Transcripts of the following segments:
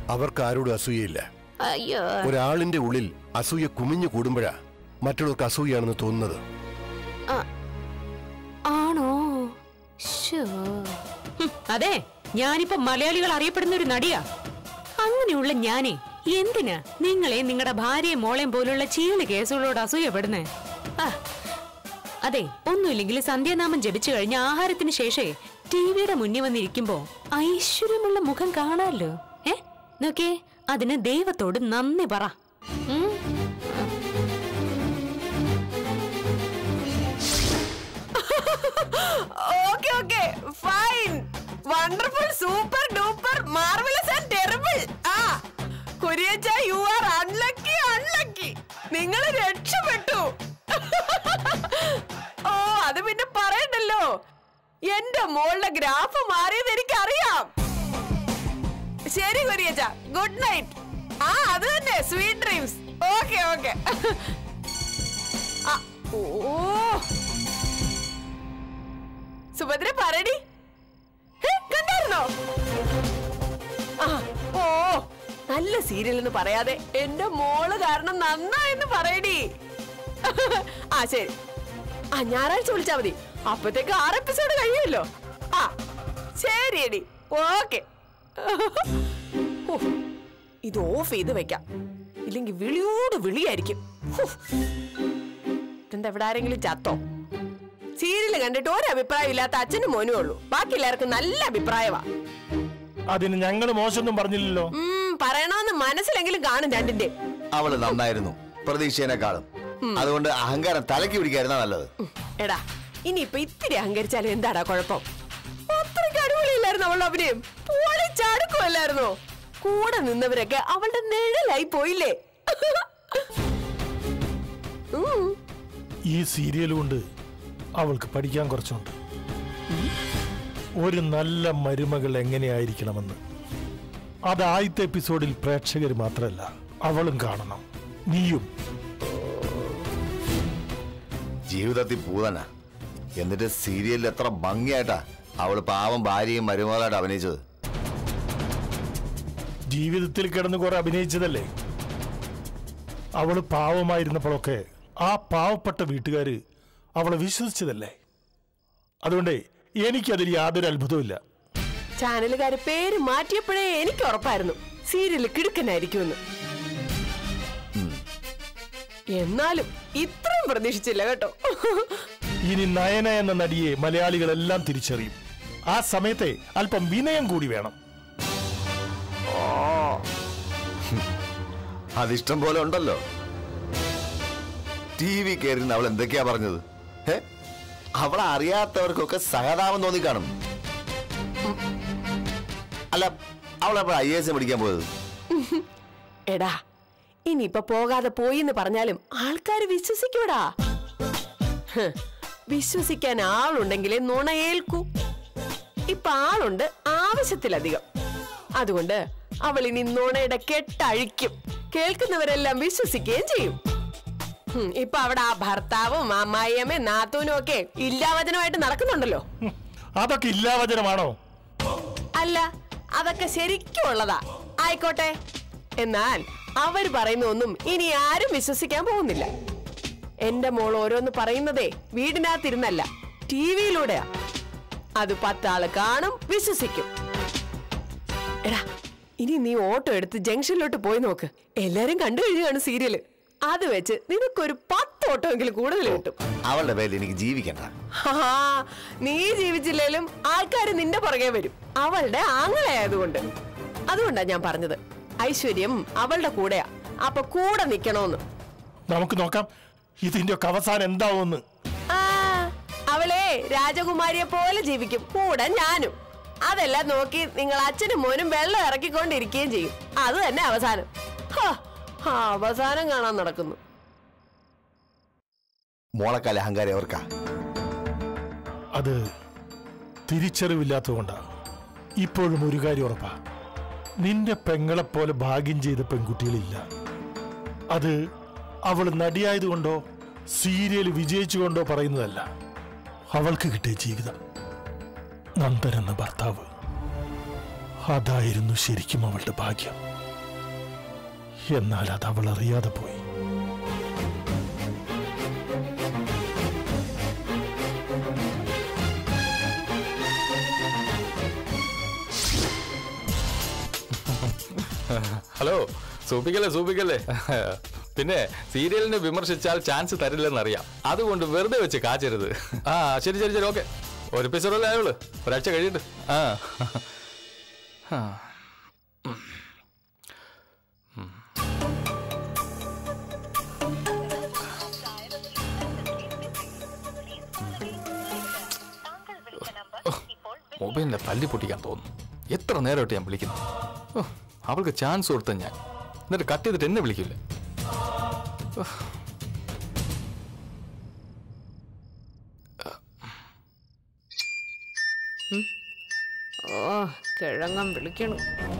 അവർക്ക് ആരോടും അസൂയയില്ല അയ്യോ ഒരാളിന്റെ ഉള്ളിൽ അസൂയ കുമിഞ്ഞു കൂടുമ്പോഴാ മറ്റുള്ളവർക്ക് അസൂയാണെന്ന് തോന്നുന്നത് ആണോ ശോ. ഹും, അതെ ഞാനിപ്പോ മലയാളികൾ അറിയപ്പെടുന്ന ഒരു നടിയാ അങ്ങനെയുള്ള ഞാനേ എന്തിനാ നിങ്ങളെ നിങ്ങളുടെ ഭാര്യയും മോളെയും പോലുള്ള ചീള് കേസുകളോട് അസൂയപ്പെടുന്നേ ആ, അതെ ഒന്നുമില്ലെങ്കിൽ സന്ധ്യാനാമം ജപിച്ചു കഴിഞ്ഞ ആഹാരത്തിന് ശേഷേ ടിവിയുടെ മുന്നിൽ വന്നിരിക്കുമ്പോ ഐശ്വര്യമുള്ള മുഖം കാണാമല്ലോ ഏ നോക്കേ അതിന് ദൈവത്തോട് നന്ദി പറ ഉം. Okay okay fine wonderful super duper marvellous and terrible ആ കുര്യച്ച യു ആർ അൺലക്കി അൺലക്കി നിങ്ങൾ രക്ഷപ്പെട്ടു ഓ അത് പിന്നെ പറയണ്ടല്ലോ എന്റെ മോളുടെ ഗ്രാഫ് മാറിയത് എനിക്കറിയാം ശരി കുര്യച്ച ഗുഡ് നൈറ്റ് ആ അത് തന്നെ സ്വീറ്റ് ഡ്രീംസ് ഓക്കെ ഓക്കെ ഓ സുഭദ്ര പറയടി ഹേ, കണ്ടായിരുന്നോ ആ ഓ നല്ല സീരിയൽ എന്ന് പറയാതെ എന്റെ മോള് കാരണം നന്നായെന്ന് പറയടി ആ ശരി ആ ഞായറാഴ്ച വിളിച്ചാ മതി അപ്പത്തേക്ക് ആറ് എപ്പിസോഡ് കഴിയുമല്ലോ ആ ശരിയടി ഓക്കെ ഇത് ഓഫ് ചെയ്ത് വെക്കാം ഇല്ലെങ്കിൽ വിളിയോട് വിളിയായിരിക്കും ഹോ. ഇതെന്താ ഇവിടെ ആരെങ്കിലും ചത്തോ സീരിയൽ കണ്ടിട്ട് ഒരു അഭിപ്രായം ഇല്ലാത്ത അച്ഛനും മോനും ഉള്ളൂ ബാക്കി എല്ലാവർക്കും നല്ല അഭിപ്രായമാ അതിന് ഞങ്ങൾ മോശമൊന്നും പറഞ്ഞില്ലല്ലോ ഉം, പറയണമെന്ന് മനസ്സിലെങ്കിലും കാണും രണ്ടിന്റെ അവള് നന്നായിരുന്നു പ്രതീക്ഷേനെക്കാളും അതുകൊണ്ട് അഹങ്കാരം തലയ്ക്ക് പിടിക്കായിരുന്ന നല്ലത് എടാ ഇനിയിപ്പൊ ഇത്തിരി അഹങ്കരിച്ചാലും എന്താടാ കുഴപ്പം അത്രയ്ക്ക് അടിപൊളിയില്ലായിരുന്നു അവളുടെ അഭിനയം പോലെ ചാടുക്കുമല്ലായിരുന്നോ കൂടെ നിന്നവരൊക്കെ അവളുടെ നിഴലായി പോയില്ലേ ഉം. ഈ സീരിയൽ കൊണ്ട് അവൾക്ക് പഠിക്കാൻ കുറച്ചുണ്ട് ഒരു നല്ല മരുമകൾ എങ്ങനെയായിരിക്കണമെന്ന് അത് ആദ്യത്തെ എപ്പിസോഡിൽ പ്രേക്ഷകർ മാത്രമല്ല അവളും കാണണം നീയും ജീവിതത്തിൽ പൂതന എന്നിട്ട് സീരിയലിൽ എത്ര ഭംഗിയായിട്ടാ അവള് പാവം ഭാര്യയും മരുമകളായിട്ട് അഭിനയിച്ചത് ജീവിതത്തിൽ കിടന്ന് കുറെ അഭിനയിച്ചതല്ലേ അവള് പാവമായിരുന്നപ്പോഴൊക്കെ ആ പാവപ്പെട്ട വീട്ടുകാര് അവളെ വിശ്വസിച്ചതല്ലേ അതുകൊണ്ടേ എനിക്കതിൽ യാതൊരു അത്ഭുതവുമില്ല ചാനലുകാര് പേര് മാറ്റിയപ്പോഴേ എനിക്ക് ഉറപ്പായിരുന്നു സീരിയൽ കിടുക്കനായിരിക്കുമെന്ന് എന്നാലും ഇത്രയും പ്രതീക്ഷിച്ചില്ല കേട്ടോ ഇനി നയന എന്ന നടിയെ മലയാളികളെല്ലാം തിരിച്ചറിയും ആ സമയത്തെ അല്പം വിനയം കൂടി വേണം അതിഷ്ടം പോലെ ഉണ്ടല്ലോ ടി വി കയറിന്ന് അവൾ എന്തൊക്കെയാ പറഞ്ഞത് ഹേ അവളെ അറിയാത്തവർക്കൊക്കെ സഹതാപം തോന്നിക്കാണും അല്ല അവളെപ്പോൾ ഐ എസ് പഠിക്കാൻ പോയത് എടാ ഇനിയിപ്പൊ പോകാതെ പോയി എന്ന് പറഞ്ഞാലും ആൾക്കാർ വിശ്വസിക്കൂടാ ഹ്, വിശ്വസിക്കാൻ ആളുണ്ടെങ്കിലേ നുണയേൽക്കൂ ഇപ്പൊ ആളുണ്ട് ആവശ്യത്തിലധികം അതുകൊണ്ട് അവൾ ഇനി നുണയുടെ കെട്ടഴിക്കും കേൾക്കുന്നവരെല്ലാം വിശ്വസിക്കുകയും ചെയ്യും ഹും, ഇപ്പൊ അവിടെ ആ ഭർത്താവും അമ്മായിയമ്മയും നാത്തൂനും ഒക്കെ ഇല്ലാവചനമായിട്ട് നടക്കുന്നുണ്ടല്ലോ ഹും, അതൊക്കെ ഇല്ലാവചനമാണോ അല്ല അതൊക്കെ ശരിക്കും ഉള്ളതാ ആയിക്കോട്ടെ എന്നാൽ അവർ പറയുന്ന ഒന്നും ഇനി ആരും വിശ്വസിക്കാൻ പോകുന്നില്ല എന്റെ മോൾ ഓരോന്ന് പറയുന്നതേ വീടിനകത്തിരുന്നല്ല ടി വിയിലൂടെയാ അത് പത്താള് കാണും വിശ്വസിക്കും എടാ ഇനി നീ ഓട്ടോ എടുത്ത് ജംഗ്ഷനിലോട്ട് പോയി നോക്ക് എല്ലാരും കണ്ടു കഴിഞ്ഞാണ് സീരിയല് അത് വെച്ച് നിനക്കൊരു പത്ത് ഓട്ടോ എങ്കിലും കൂടുതൽ കിട്ടും അവളുടെ പേരിൽ എനിക്ക് ജീവിക്കണ്ട ഹാ, നീ ജീവിച്ചില്ലേലും ആൾക്കാർ നിന്റെ പുറകെ വരും അവളുടെ ആങ്ങളയായതുകൊണ്ട് അതുകൊണ്ടാ ഞാൻ പറഞ്ഞത് ഐശ്വര്യം അവളുടെ കൂടെയാ അപ്പൊ കൂടെ നിക്കണോന്ന് നമുക്ക് നോക്കാം ഇതിന്റെ ഒക്കെ അവസാനം എന്താവുമെന്ന് ആ അവളെ രാജകുമാരിയെ പോലെ ജീവിക്കും കൂടെ ഞാനും അതെല്ലാം നോക്കി നിങ്ങൾ അച്ഛനും മോനും വെള്ളം ഇറക്കിക്കൊണ്ടിരിക്കുകയും ചെയ്യും അത് തന്നെ അവസാനം ഹാ, ആ അവസാനം കാണാൻ നടക്കുന്നു മോളക്കാല അഹങ്കാരം അവർക്കാ അത് തിരിച്ചറിവില്ലാത്തതുകൊണ്ടാ ഇപ്പോഴും ഒരു കാര്യം ഉറപ്പാ നിന്റെ പെങ്ങളെപ്പോലെ ഭാഗ്യം ചെയ്ത പെൺകുട്ടികളില്ല അത് അവൾ നടിയായതുകൊണ്ടോ സീരിയൽ വിജയിച്ചുകൊണ്ടോ പറയുന്നതല്ല അവൾക്ക് കിട്ടിയ ജീവിതം നന്ദൻ എന്ന ഭർത്താവ് അതായിരുന്നു ശരിക്കും അവളുടെ ഭാഗ്യം എന്നാൽ അത് അവൾ അറിയാതെ പോയി ഹലോ സൂപ്പിക്കല്ലേ സൂപ്പിക്കല്ലേ പിന്നെ സീരിയലിനെ വിമർശിച്ചാൽ ചാൻസ് തരില്ലെന്നറിയാം അതുകൊണ്ട് വെറുതെ വെച്ച് കാച്ചരുത് ആ ശരി ശരി ശരി ഓക്കെ ഒരു എപ്പിസോഡല്ലേ ആയുള്ളൂ ഒരാഴ്ച കഴിയിട്ട് ആ ആ. മൊബൈലിന്റെ തല്ലി പൊട്ടിക്കാൻ തോന്നുന്നു എത്ര നേരമായിട്ട് ഞാൻ വിളിക്കുന്നു ഓ, അവൾക്ക് ചാൻസ് കൊടുത്ത ഞാൻ എന്നിട്ട് കട്ട് ചെയ്തിട്ട് എന്നെ വിളിക്കില്ല ഓ കിഴങ്ങം വിളിക്കണു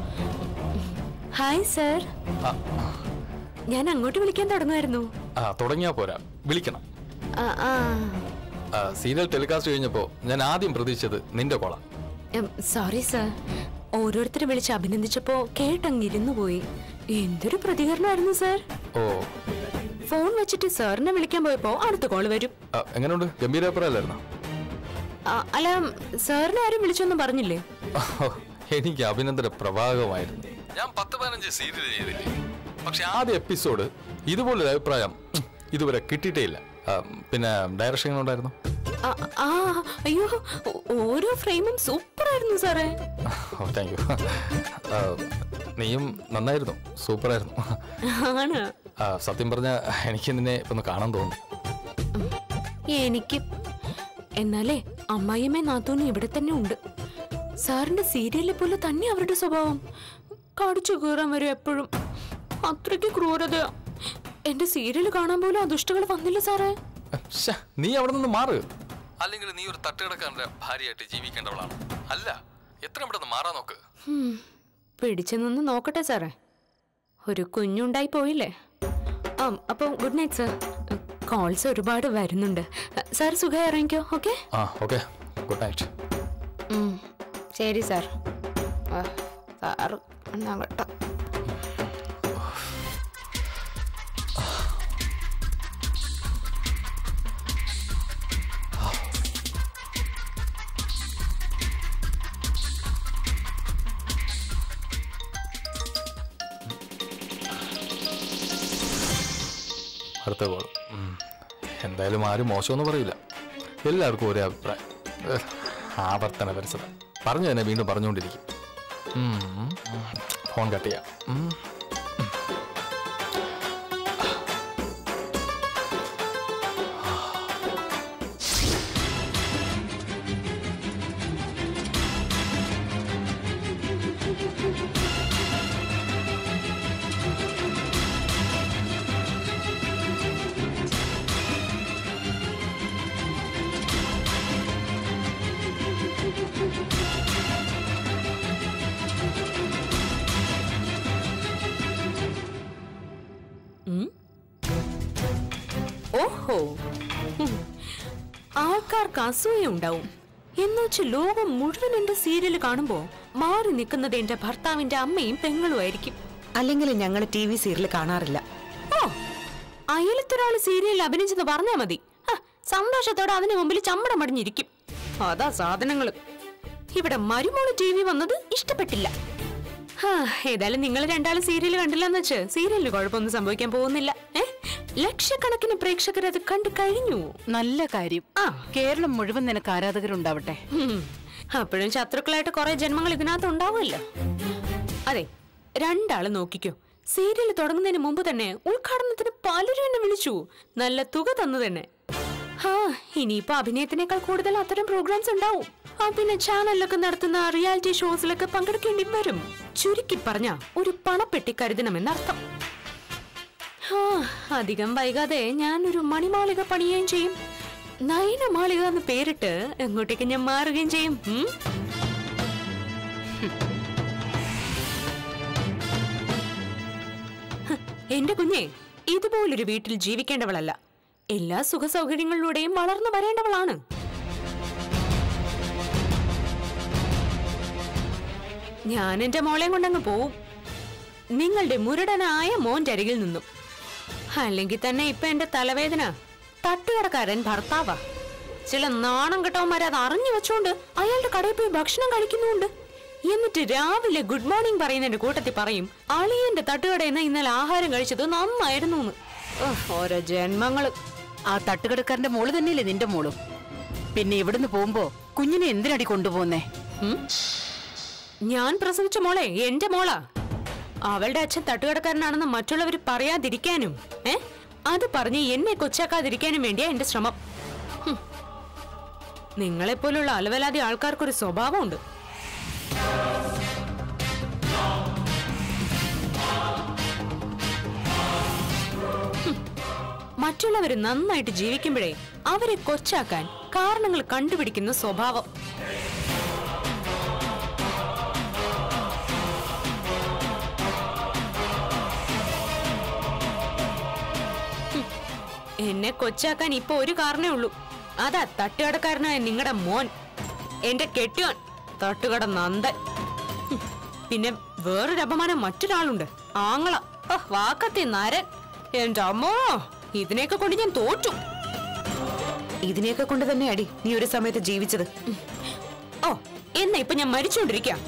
ഹായ് സർ ഞാൻ അങ്ങോട്ട് വിളിക്കാൻ തുടങ്ങുമായിരുന്നു ആ തുടങ്ങിയാ പോരാ വിളിക്കണം ആ, ആ. ആ, സീരിയൽ ടെലികാസ്റ്റ് കഴിഞ്ഞപ്പോ ഞാൻ ആദ്യം പ്രതീക്ഷിച്ചത് നിന്റെ കോള ഉം, സോറി സർ ഓരോരുത്തരെ വിളിച്ച് അഭിനന്ദിച്ചപ്പോ കേട്ടങ്ങിരുന്നു പോയി എന്തൊരു പ്രതികരണമായിരുന്നു സർ ഓ ഫോൺ വെച്ചിട്ട് സാറിനെ വിളിക്കാൻ പോയപ്പോ അടുത്ത കോൾ വരും ആ, എങ്ങനെയുണ്ട് ഗംഭീരാഭിപ്രായല്ലായിരുന്നോ ആ, അല്ല സാറിനെ ആരും വിളിച്ചൊന്നും പറഞ്ഞില്ലേ എനിക്ക് അഭിനന്ദന പ്രഭാഗമായിരുന്നു ഞാൻ പത്ത് പതിനഞ്ച് സീരിയൽ ചെയ്തില്ലേ പക്ഷെ ആദ്യ എപ്പിസോഡ് ഇതുപോലൊരു അഭിപ്രായം ഉം, ഇതുവരെ കിട്ടിയിട്ടേ ഇല്ല ആ, പിന്നെ ഡയറക്ഷൻ എങ്ങനെ ഉണ്ടായിരുന്നു ആ, ആ അയ്യോ ഓ- ഓരോ ഫ്രെയിമും സൂപ്പർ ആയിരുന്നു സാറേ ഓ താങ്ക് യു നീയും നന്നായിരുന്നു സൂപ്പറായിരുന്നു ആണ് ആ, സത്യം പറഞ്ഞ എനിക്ക് നിന്നെ ഇപ്പൊ ഒന്ന് കാണാൻ തോന്നുന്നു എനിക്ക് എന്നാലേ അമ്മായിയമ്മ നാത്തൂനും ഇവിടെ തന്നെ ഉണ്ട് സാറിന്റെ സീരിയലിലെ പോലെ തന്നെ അവരുടെ സ്വഭാവം കടിച്ചു കീറാൻ വരും എപ്പോഴും അത്രയ്ക്ക് ക്രൂരതയാ എന്റെ സീരിയൽ കാണാൻ പോലും ആ ദുഷ്ടകൾ വന്നില്ല സാറേ ശ്ശെ, നീ അവിടെ നിന്ന് മാറ് അല്ലെങ്കിൽ നീ ഒരു തട്ടുകിടക്കാരന്റെ ഭാര്യയായിട്ട് ജീവിക്കേണ്ടവളാണ് അല്ല എത്ര ഇവിടെ നിന്ന് മാറാൻ നോക്ക് ഹും, പിടിച്ചു നിന്ന് നോക്കട്ടെ സാറേ ഒരു കുഞ്ഞുണ്ടായി പോയില്ലേ ആ അപ്പം ഗുഡ് നൈറ്റ് സാർ കോൾസ് ഒരുപാട് വരുന്നുണ്ട് സാർ സുഖമായി ഇറങ്ങിക്കോ ഓക്കെ ആ ഓക്കെ ഗുഡ് നൈറ്റ് ശരി സാർ ആ, സാറ് എന്നാ കേട്ടോ അടുത്ത കോൾ എന്തായാലും ആരും മോശമൊന്നും പറയില്ല എല്ലാവർക്കും ഒരേ അഭിപ്രായം ഏഹ്, ആവർത്തന പരസത പറഞ്ഞു തന്നെ വീണ്ടും പറഞ്ഞുകൊണ്ടിരിക്കും ഉം, ഉം. ഫോൺ കട്ട് ചെയ്യാം ഉം. ഓഹോ ഹും. ആൾക്കാർക്ക് അസൂയ ഉണ്ടാവും എന്നുവെച്ച് ലോകം മുഴുവൻ എന്റെ സീരിയൽ കാണുമ്പോ മാറി നിൽക്കുന്നത് എന്റെ ഭർത്താവിന്റെ അമ്മയും പെങ്ങളും ആയിരിക്കും അല്ലെങ്കിൽ ഞങ്ങൾ ടി വി സീരിയൽ കാണാറില്ല ഓ അയലത്തൊരാള് സീരിയലിൽ അഭിനയിച്ചെന്ന് പറഞ്ഞാ മതി ഹ, സന്തോഷത്തോടെ അതിന് മുമ്പിൽ ചമ്മടം മടിഞ്ഞിരിക്കും അതാ സാധനങ്ങള് ഇവിടെ മരുമോള് ടി വി വന്നത് ഇഷ്ടപ്പെട്ടില്ല ഹാ, ഏതായാലും നിങ്ങൾ രണ്ടാളും സീരിയൽ കണ്ടില്ലെന്ന് വെച്ച് സീരിയലിന് കുഴപ്പമൊന്നും സംഭവിക്കാൻ പോകുന്നില്ല ഏ ലക്ഷക്കണക്കിന് പ്രേക്ഷകർ അത് കണ്ടു കഴിഞ്ഞു നല്ല കാര്യം ആ. കേരളം മുഴുവൻ നിനക്ക് ആരാധകരുണ്ടാവട്ടെ ഹും. അപ്പോഴും ശത്രുക്കളായിട്ട് കുറെ ജന്മങ്ങൾ ഇതിനകത്ത് ഉണ്ടാവുമല്ലോ അതെ രണ്ടാള് നോക്കിക്കോ സീരിയൽ തുടങ്ങുന്നതിന് മുമ്പ് തന്നെ ഉദ്ഘാടനത്തിന് പലരും എന്നെ വിളിച്ചു നല്ല തുക തന്നു തന്നെ ഹാ ഇനിയിപ്പോ അഭിനയത്തിനേക്കാൾ കൂടുതൽ അത്തരം പ്രോഗ്രാംസ് ഉണ്ടാവും ആ പിന്നെ ചാനലിലൊക്കെ നടത്തുന്ന റിയാലിറ്റി ഷോസിലൊക്കെ പങ്കെടുക്കേണ്ടി വരും ചുരുക്കി പറഞ്ഞ ഒരു പണപ്പെട്ടി കരുതണമെന്നർത്ഥം ഹാ, അധികം വൈകാതെ ഞാൻ ഒരു മണിമാളിക പണിയുകയും ചെയ്യും നയന മാളിക എന്ന് പേരിട്ട് എങ്ങോട്ടേക്ക് ഞാൻ മാറുകയും ചെയ്യും ഉം? ഹ്, എന്റെ കുഞ്ഞെ ഇതുപോലൊരു വീട്ടിൽ ജീവിക്കേണ്ടവളല്ല എല്ലാ സുഖ സൗകര്യങ്ങളിലൂടെയും വളർന്നു വരേണ്ടവളാണ് ഞാൻ എന്റെ മോളെയും കൊണ്ടങ്ങ് പോവും നിങ്ങളുടെ മുരടനായ മോന്റെ അരികിൽ നിന്നും അല്ലെങ്കിൽ തന്നെ ഇപ്പൊ എന്റെ തലവേദന തട്ടുകടക്കാരൻ ഭർത്താവാ ചില നാണം കെട്ടവന്മാരെ അത് അറിഞ്ഞു വെച്ചോണ്ട് അയാളുടെ കടയിൽ പോയി ഭക്ഷണം കഴിക്കുന്നുണ്ട് എന്നിട്ട് രാവിലെ ഗുഡ് മോർണിംഗ് പറയുന്നതിന്റെ കൂട്ടത്തിൽ പറയും അളിയന്റെ തട്ടുകടയിൽ നിന്ന് ഇന്നലെ ആഹാരം കഴിച്ചത് നന്നായിരുന്നു എന്ന്. ഉഹ്, ഓരോ ജന്മങ്ങള് ആ തട്ടുകടക്കാരന്റെ മോള് തന്നെയല്ലേ നിന്റെ മോളും പിന്നെ ഇവിടുന്ന് പോകുമ്പോ കുഞ്ഞിനെ എന്തിനടി കൊണ്ടുപോകുന്നേ ഉം? ഞാൻ പ്രസവിച്ച മോളെ എന്റെ മോളാ അവളുടെ അച്ഛൻ തട്ടുകടക്കാരനാണെന്ന് മറ്റുള്ളവർ പറയാതിരിക്കാനും ഏ അത് പറഞ്ഞ് എന്നെ കൊച്ചാക്കാതിരിക്കാനും വേണ്ടിയാ എന്റെ ശ്രമം ഹും. നിങ്ങളെപ്പോലുള്ള അലവലാതി ആൾക്കാർക്കൊരു സ്വഭാവമുണ്ട് ഹും. മറ്റുള്ളവര് നന്നായിട്ട് ജീവിക്കുമ്പോഴേ അവരെ കൊച്ചാക്കാൻ കാരണങ്ങൾ കണ്ടുപിടിക്കുന്ന സ്വഭാവം എന്നെ കൊച്ചാക്കാൻ ഇപ്പൊ ഒരു കാരണേ ഉള്ളൂ അതാ തട്ടുകടക്കാരനായ നിങ്ങളുടെ മോൻ എന്റെ കെട്ടിയോൻ തട്ടുകട നന്ദൻ ഹും, പിന്നെ വേറൊരു അപമാനം മറ്റൊരാളുണ്ട് ആങ്ങള ഓ, വാക്കത്തി നരൻ എന്റെ അമ്മോ ഇതിനെയൊക്കെ കൊണ്ട് ഞാൻ തോറ്റു ഇതിനെയൊക്കെ കൊണ്ട് തന്നെ അടി നീ ഒരു സമയത്ത് ജീവിച്ചത് ഓ എന്നാ ഇപ്പൊ ഞാൻ മരിച്ചുകൊണ്ടിരിക്കാം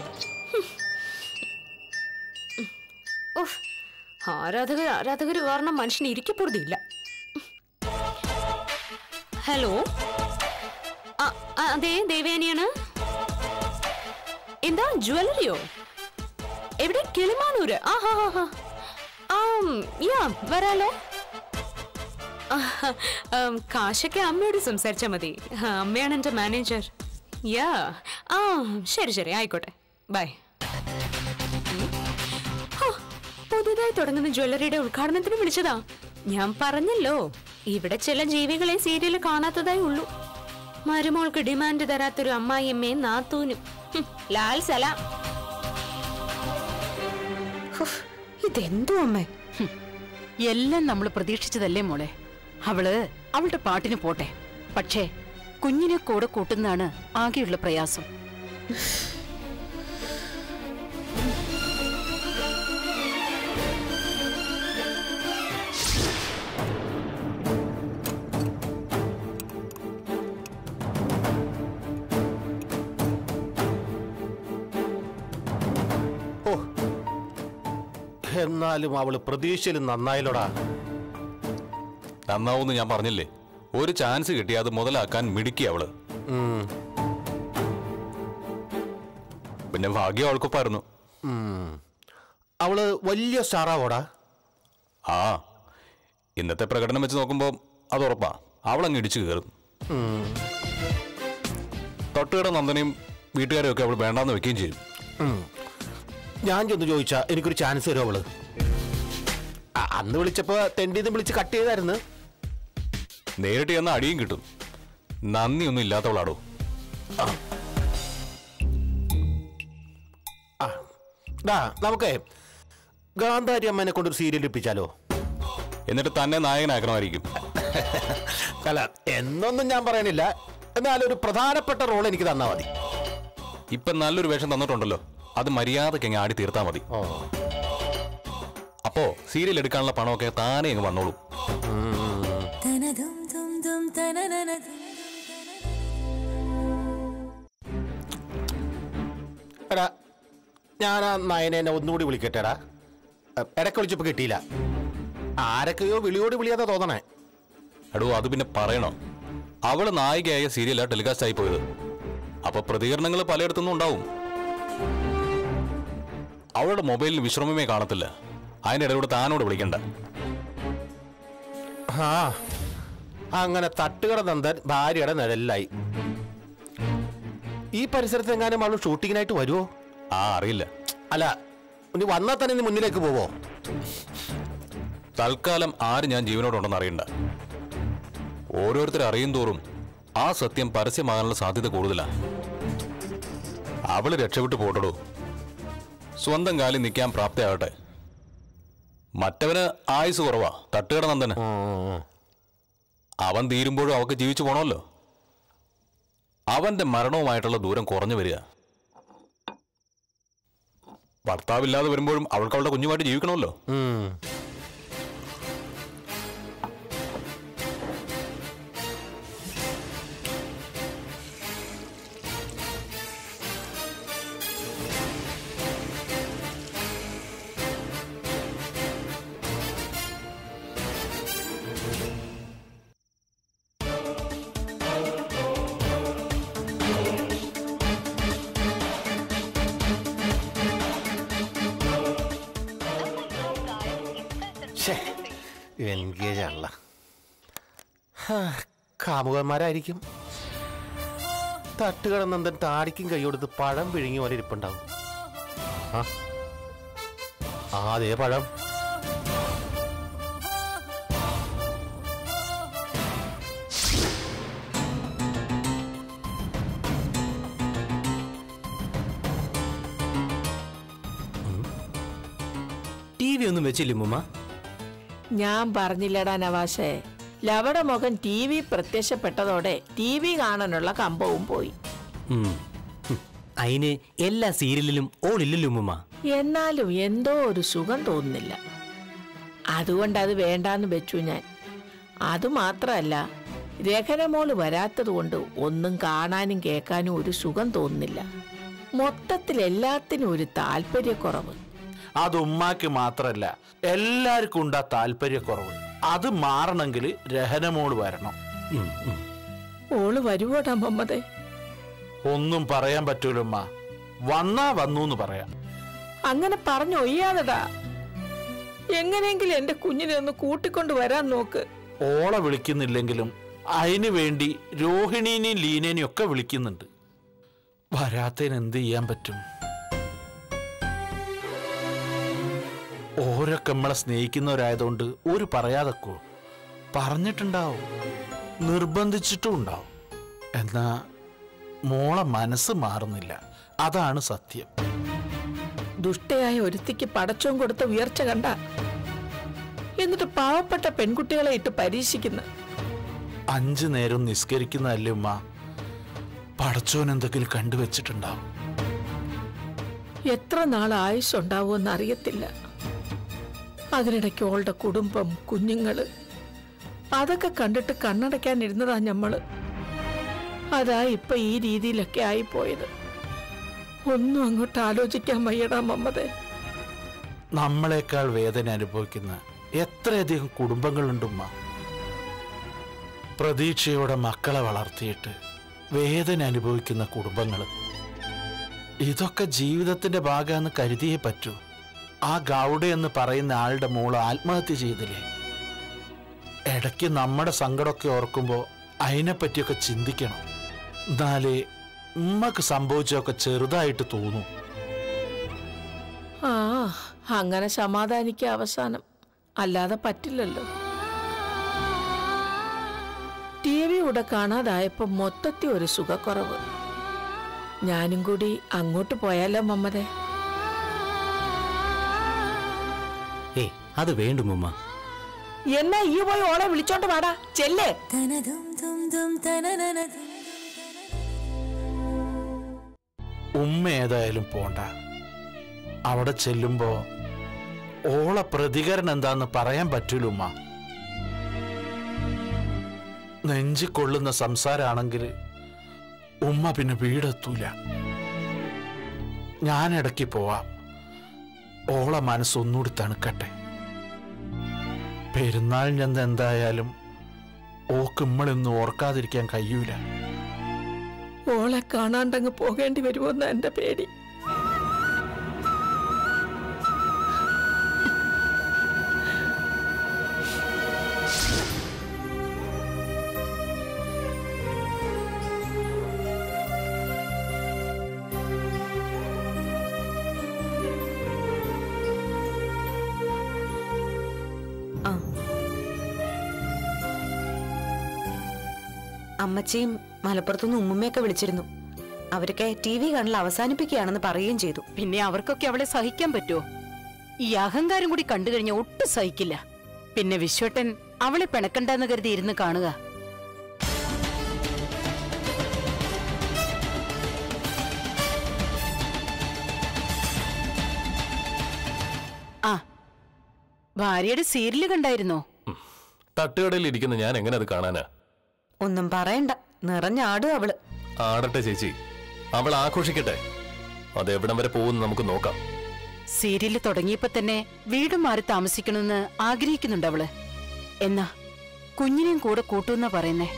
ആരാധകർ ആരാധകർ കാരണം മനുഷ്യന് ഇരിക്കപ്പുറതില്ല ഹലോ ആ, ആ, അതെ ദേവയാനിയാണ് എന്താ ജ്വല്ലറിയോ എവിടെ കിളിമാനൂര് ആ ഹാ ഹാ ഹാ ആം, യാ വരാലോ ആ, ഉം, കാശൊക്കെ അമ്മയോട് സംസാരിച്ചാൽ മതി ആ, അമ്മയാണ് എൻ്റെ മാനേജർ യാ ആ ശരി ശരി ആയിക്കോട്ടെ ബൈ പുതുതായി തുടങ്ങുന്ന ജ്വല്ലറിയുടെ ഉദ്ഘാടനത്തിന് വിളിച്ചതാ ഞാൻ പറഞ്ഞല്ലോ ഇവിടെ ചില ജീവികളെ സീരിയൽ കാണാത്തതായി ഉള്ളൂ മരുമോൾക്ക് ഡിമാൻഡ് തരാത്തൊരു അമ്മായിയമ്മയും നാത്തൂനും ഹും, ലാൽ സലാം ഇതെന്തോ അമ്മേ ഹും. എല്ലാം നമ്മൾ പ്രതീക്ഷിച്ചതല്ലേ മോളെ അവള് അവളുടെ പാട്ടിന് പോട്ടെ പക്ഷേ കുഞ്ഞിനെ കൂടെ കൂട്ടുന്നതാണ് ആകെയുള്ള പ്രയാസം ഓ എന്നാലും അവള് പ്രതീക്ഷയിൽ നന്നായില്ലോടാ നന്നാവൂന്ന് ഞാൻ പറഞ്ഞില്ലേ ഒരു ചാൻസ് കിട്ടി അത് മുതലാക്കാൻ മിടുക്കി അവള് ഉം, പിന്നെ ഭാഗ്യം അവൾക്കൊപ്പായിരുന്നു ഉം. അവള് വലിയ സ്റ്റാറാവോടാ ആ ഇന്നത്തെ പ്രകടനം വെച്ച് നോക്കുമ്പോൾ അത് ഉറപ്പാ അവളങ്ങ് ഇടിച്ചു കയറും തൊട്ടുകട നന്ദനയും വീട്ടുകാരും ഒക്കെ അവൾ വേണ്ടാന്ന് വെക്കുകയും ചെയ്യും ഉം. ഞാൻ ചെന്ന് ചോദിച്ചാ എനിക്കൊരു ചാൻസ് തരുമോ അവള് അ- അന്ന് വിളിച്ചപ്പോ തെണ്ടിന്ന് വിളിച്ച് കട്ട് ചെയ്തായിരുന്നു നേരിട്ട് ചെന്ന അടിയും കിട്ടും നന്ദിയൊന്നും ഇല്ലാത്തവളാടോ ആ ഡാ നമുക്കേ ഗാന്ധാരി അമ്മേനെ കൊണ്ടൊരു സീരിയൽ ഇപ്പിച്ചാലോ എന്നിട്ട് തന്നെ നായകനാക്കണമായിരിക്കും അല്ല എന്നൊന്നും ഞാൻ പറയണില്ല എന്നാലും ഒരു പ്രധാനപ്പെട്ട റോൾ എനിക്ക് തന്നാ മതി ഇപ്പൊ നല്ലൊരു വേഷം തന്നിട്ടുണ്ടല്ലോ അത് മര്യാദയ്ക്ക് അങ്ങ് ആടി തീർത്താ മതി ഓ അപ്പോ സീരിയൽ എടുക്കാനുള്ള പണമൊക്കെ താനേ അങ്ങ് വന്നോളൂ എടാ ഞാൻ ആ നയനെ ഒന്നുകൂടി വിളിക്കട്ടെടാ എ, ഇടയ്ക്ക് വിളിച്ചപ്പോ കിട്ടിയില്ല ആരൊക്കെയോ വിളിയോട് വിളിയാതെ തോന്നണേ എടോ അത് പിന്നെ പറയണോ അവള് നായികയായ സീരിയലാ ടെലികാസ്റ്റ് ആയി പോയത് അപ്പൊ പ്രതികരണങ്ങൾ പലയിടത്തുനിന്നും ഉണ്ടാവും അവളുടെ മൊബൈലിൽ വിശ്രമമേ കാണത്തില്ല അതിന്റെ ഇടയിലൂടെ താനോട് വിളിക്കണ്ട ആ അങ്ങനെ തട്ടുകട നന്ദൻ ഭാര്യയുടെ നിഴലിലായി ഈ പരിസരത്ത് എങ്ങാനും അവൾ ഷൂട്ടിങ്ങിനായിട്ട് വരുമോ ആ അറിയില്ല അല്ല ഇനി വന്നാൽ തന്നെ ഇനി മുന്നിലേക്ക് പോവോ തൽക്കാലം ആര് ഞാൻ ജീവനോടുണ്ടെന്ന് അറിയണ്ട ഓരോരുത്തർ അറിയും തോറും ആ സത്യം പരസ്യമാകാനുള്ള സാധ്യത കൂടുതലാ അവള് രക്ഷപ്പെട്ടു പോട്ടടോ സ്വന്തം കാലിൽ നിൽക്കാൻ പ്രാപ്തയാകട്ടെ മറ്റവന് ആയുസ് കുറവാ തട്ടുകട നന്ദന് അവൻ തീരുമ്പോഴും അവക്ക് ജീവിച്ചു പോണമല്ലോ അവന്റെ മരണവുമായിട്ടുള്ള ദൂരം കുറഞ്ഞു വരിക ഭർത്താവില്ലാതെ വരുമ്പോഴും അവൾക്ക് അവളുടെ കുഞ്ഞുമായിട്ട് ജീവിക്കണമല്ലോ ഉം. എൻഗേജ് ആണല്ല കാമുകന്മാരായിരിക്കും തട്ടുകിടന്നെന്തൻ താടിക്കും കൈയെടുത്ത് പഴം പിഴുങ്ങി പോലെ ഇരിപ്പുണ്ടാവും ആ ആ, അതേ പഴം ടി വി ഒന്നും വെച്ചില്ലേ മുമ്മ ഞാൻ പറഞ്ഞില്ലടാ നവാഷേ ലവട മകൻ ടി വി പ്രത്യക്ഷപ്പെട്ടതോടെ ടി വി കാണാനുള്ള കമ്പവും പോയി ഉം. ഹും. അയിന് എല്ലാ സീരിയലിലും ഓളില്ലല്ലോ മുമ്മ എന്നാലും എന്തോ ഒരു സുഖം തോന്നുന്നില്ല അതുകൊണ്ട് അത് വേണ്ടാന്ന് വെച്ചു ഞാൻ അതുമാത്രമല്ല രഹനമോള് വരാത്തത് കൊണ്ട് ഒന്നും കാണാനും കേൾക്കാനും ഒരു സുഖം തോന്നുന്നില്ല മൊത്തത്തിൽ എല്ലാത്തിനും ഒരു താല്പര്യക്കുറവ് അത് ഉമ്മാക്ക് മാത്രല്ല എല്ലാവർക്കും ഉണ്ടാ താല്പര്യക്കുറവ് അത് മാറണമെങ്കിൽ രഹനമോള് വരണം ഉം, ഉം. ഓള് വരുവോടാ മമ്മതേ ഒന്നും പറയാൻ പറ്റൂല ഉമ്മ വന്നാ വന്നു എന്ന് പറയാം അങ്ങനെ പറഞ്ഞൊയ്യാതെടാ എങ്ങനെയെങ്കിലും എന്റെ കുഞ്ഞിനെ ഒന്ന് കൂട്ടിക്കൊണ്ട് വരാൻ നോക്ക് ഓളെ വിളിക്കുന്നില്ലെങ്കിലും അതിനു വേണ്ടി രോഹിണീനെയും ലീനേനെയും ഒക്കെ വിളിക്കുന്നുണ്ട് വരാത്തതിന് എന്ത് ചെയ്യാൻ പറ്റും ഓരൊക്കെ നമ്മളെ സ്നേഹിക്കുന്നവരായതുകൊണ്ട് ഒരു പറയാതെക്കോ പറഞ്ഞിട്ടുണ്ടാവും നിർബന്ധിച്ചിട്ടും ഉണ്ടാവും എന്നാ മോളെ മനസ്സ് മാറുന്നില്ല അതാണ് സത്യം ദുഷ്ടയായ ഒരുത്തിക്ക് പടച്ചോൻ കൊടുത്ത ഉയർച്ച കണ്ട എന്നിട്ട് പാവപ്പെട്ട പെൺകുട്ടികളെ ഇട്ട് പരീക്ഷിക്കുന്ന അഞ്ചു നേരം നിസ്കരിക്കുന്നതല്ലേ ഉമ്മ പടച്ചോൻ എന്തെങ്കിലും കണ്ടുവച്ചിട്ടുണ്ടാവും എത്ര നാൾ ആയുസ് ഉണ്ടാവുമെന്ന് അറിയത്തില്ല അതിനിടയ്ക്ക് ഓളുടെ കുടുംബം കുഞ്ഞുങ്ങള് അതൊക്കെ കണ്ടിട്ട് കണ്ണടയ്ക്കാനിരുന്നതാ ഞമ്മള് അതാ ഇപ്പൊ ഈ രീതിയിലൊക്കെ ആയിപ്പോയത് ഒന്നും അങ്ങോട്ട് ആലോചിക്കാൻ വയ്യടാ മമ്മതേ നമ്മളെക്കാൾ വേദന അനുഭവിക്കുന്ന എത്രയധികം കുടുംബങ്ങളുണ്ടുമ്മ പ്രതീക്ഷയോടെ മക്കളെ വളർത്തിയിട്ട് വേദന അനുഭവിക്കുന്ന കുടുംബങ്ങൾ ഇതൊക്കെ ജീവിതത്തിന്റെ ഭാഗമെന്ന് കരുതിയേ പറ്റൂ ആ ഗൗഡ എന്ന് പറയുന്ന ആളുടെ മോള് ആത്മഹത്യ ചെയ്തില്ലേ ഇടയ്ക്ക് നമ്മുടെ സങ്കടമൊക്കെ ഓർക്കുമ്പോൾ അതിനെപ്പറ്റിയൊക്കെ ചിന്തിക്കണം എന്നാലേ ഉമ്മക്ക് സംഭവിച്ചതൊക്കെ ചെറുതായിട്ട് തോന്നും ആ അങ്ങനെ സമാധാനിക്കുക അവസാനം അല്ലാതെ പറ്റില്ലല്ലോ ടി വി ഇവിടെ കാണാതായപ്പോ മൊത്തത്തിൽ ഒരു സുഖക്കുറവ് ഞാനും കൂടി അങ്ങോട്ട് പോയാലോ മമ്മതെ ഏ അത് വേണ്ടു മുമ്മ എന്നാ ഈ പോയി ഓളെ വിളിച്ചോണ്ട് വാടാ ചെല്ലേ ഉമ്മ ഏതായാലും പോണ്ട അവിടെ ചെല്ലുമ്പോ ഓളെ പ്രതികരണം എന്താന്ന് പറയാൻ പറ്റൂല ഉമ്മ നെഞ്ചി കൊള്ളുന്ന സംസാരാണെങ്കിൽ ഉമ്മ പിന്നെ വീടെത്തൂല ഞാൻ ഇടയ്ക്ക് പോവാം ഓളെ മനസ്സൊന്നുകൂടി തണുക്കട്ടെ പെരുന്നാളിനെന്ത് എന്തായാലും ഓക്ക് ഇമ്മളൊന്നും ഓർക്കാതിരിക്കാൻ കഴിയൂല ഓളെ കാണാണ്ടങ്ങ് പോകേണ്ടി വരുമോന്ന എന്റെ പേടി അമ്മച്ചിയും മലപ്പുറത്തുനിന്ന് ഉമ്മുമ്മയൊക്കെ വിളിച്ചിരുന്നു അവരൊക്കെ ടി വി കാണൽ അവസാനിപ്പിക്കുകയാണെന്ന് പറയുകയും ചെയ്തു പിന്നെ അവർക്കൊക്കെ അവളെ സഹിക്കാൻ പറ്റുമോ ഈ അഹങ്കാരം കൂടി കണ്ടു കഴിഞ്ഞാൽ ഒട്ടും സഹിക്കില്ല പിന്നെ വിശ്വട്ടൻ അവളെ പിണക്കണ്ടെന്ന് കരുതി ഇരുന്ന് കാണുക ഭാര്യയുടെ സീരിയല് കണ്ടായിരുന്നോ തട്ടുകടയിൽ ഇരിക്കുന്ന ഞാൻ എങ്ങനെ അത് കാണാനാ ഒന്നും പറയണ്ട നിറഞ്ഞാടും അവള് ആടട്ടെ ചേച്ചി അവൾ ആഘോഷിക്കട്ടെ അത് എവിടം വരെ പോകുമെന്ന് നമുക്ക് നോക്കാം സീരിയല് തുടങ്ങിയപ്പോ തന്നെ വീട് മാറി താമസിക്കണമെന്ന് ആഗ്രഹിക്കുന്നുണ്ട് അവള് എന്നാ കുഞ്ഞിനെയും കൂടെ കൂട്ടുമെന്നാ പറയുന്നേ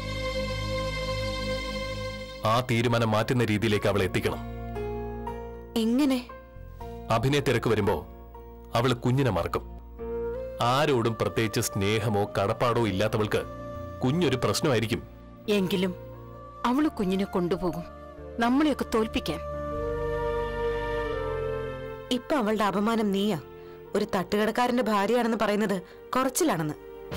ആ തീരുമാനം മാറ്റുന്ന രീതിയിലേക്ക് അവളെ എത്തിക്കണം എങ്ങനെ അഭിനയ തിരക്ക് വരുമ്പോ അവള് കുഞ്ഞിനെ മറക്കും ആരോടും പ്രത്യേകിച്ച് സ്നേഹമോ കടപ്പാടോ ഇല്ലാത്തവൾക്ക് കുഞ്ഞൊരു പ്രശ്നമായിരിക്കും എങ്കിലും അവള് കുഞ്ഞിനെ കൊണ്ടുപോകും നമ്മളെയൊക്കെ തോൽപ്പിക്കാൻ ഇപ്പൊ അവളുടെ അപമാനം നീയാ ഒരു തട്ടുകടക്കാരന്റെ ഭാര്യയാണെന്ന് പറയുന്നത് കുറച്ചിലാണെന്ന്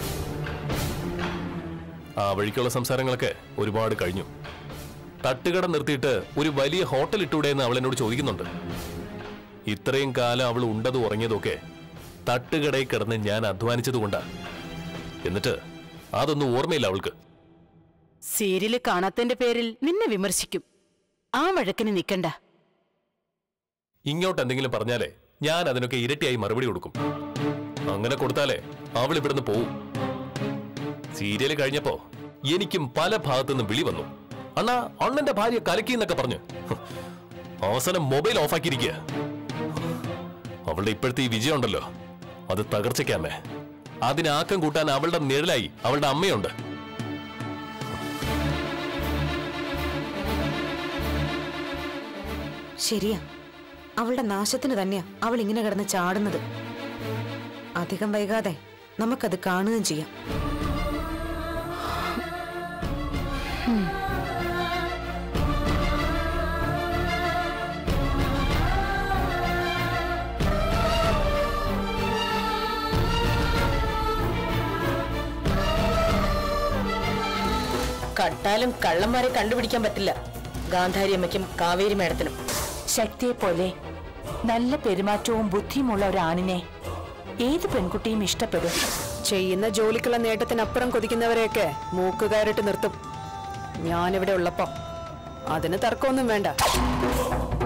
ആ വഴിക്കുള്ള സംസാരങ്ങളൊക്കെ ഒരുപാട് കഴിഞ്ഞു തട്ടുകട നിർത്തിയിട്ട് ഒരു വലിയ ഹോട്ടൽ ഇട്ടൂടെ എന്ന് അവൾ എന്നോട് ചോദിക്കുന്നുണ്ട് ഇത്രയും കാലം അവൾ ഉണ്ടതും ഉറങ്ങിയതൊക്കെ തട്ടുകടയിൽ കിടന്ന് ഞാൻ അധ്വാനിച്ചതുകൊണ്ടാ എന്നിട്ട് അതൊന്നും ഓർമ്മയില്ല അവൾക്ക് സീരിയല് കാണാത്തതിന്റെ പേരിൽ നിന്നെ വിമർശിക്കും ആ വഴക്കിന് നിക്കണ്ട ഇങ്ങോട്ട് എന്തെങ്കിലും പറഞ്ഞാലേ ഞാൻ അതിനൊക്കെ ഇരട്ടിയായി മറുപടി കൊടുക്കും അങ്ങനെ കൊടുത്താലേ അവൾ ഇവിടുന്ന് പോവും സീരിയൽ കഴിഞ്ഞപ്പോ എനിക്കും പല ഭാഗത്തുനിന്നും വിളി വന്നു അണ്ണാ അണ്ണന്റെ ഭാര്യ കലക്കി എന്നൊക്കെ പറഞ്ഞു ഹ്, അവസാനം മൊബൈൽ ഓഫാക്കിയിരിക്കുക അവളുടെ ഇപ്പോഴത്തെ ഈ വിജയം ഉണ്ടല്ലോ അത് തകർച്ചയ്ക്കാമേ അതിനാക്കം കൂട്ടാൻ അവളുടെ നിഴലായി അവളുടെ അമ്മയുണ്ട് ശരിയാ അവളുടെ നാശത്തിന് തന്നെയാ അവൾ ഇങ്ങനെ കിടന്ന് ചാടുന്നത് അധികം വൈകാതെ നമുക്കത് കാണുകയും ചെയ്യാം കട്ടാലും കള്ളന്മാരെ കണ്ടുപിടിക്കാൻ പറ്റില്ല ഗാന്ധാരി അമ്മയ്ക്കും കാവേരി മേഡത്തിനും ശക്തിയെ പോലെ നല്ല പെരുമാറ്റവും ബുദ്ധിയുമുള്ള ഒരാണിനെ ഏത് പെൺകുട്ടിയും ഇഷ്ടപ്പെടും ചെയ്യുന്ന ജോലിക്കുള്ള നേട്ടത്തിനപ്പുറം കൊതിക്കുന്നവരെയൊക്കെ മൂക്കുകയറിട്ട് നിർത്തും ഞാനിവിടെ ഉള്ളപ്പോ അതിന് തർക്കമൊന്നും വേണ്ട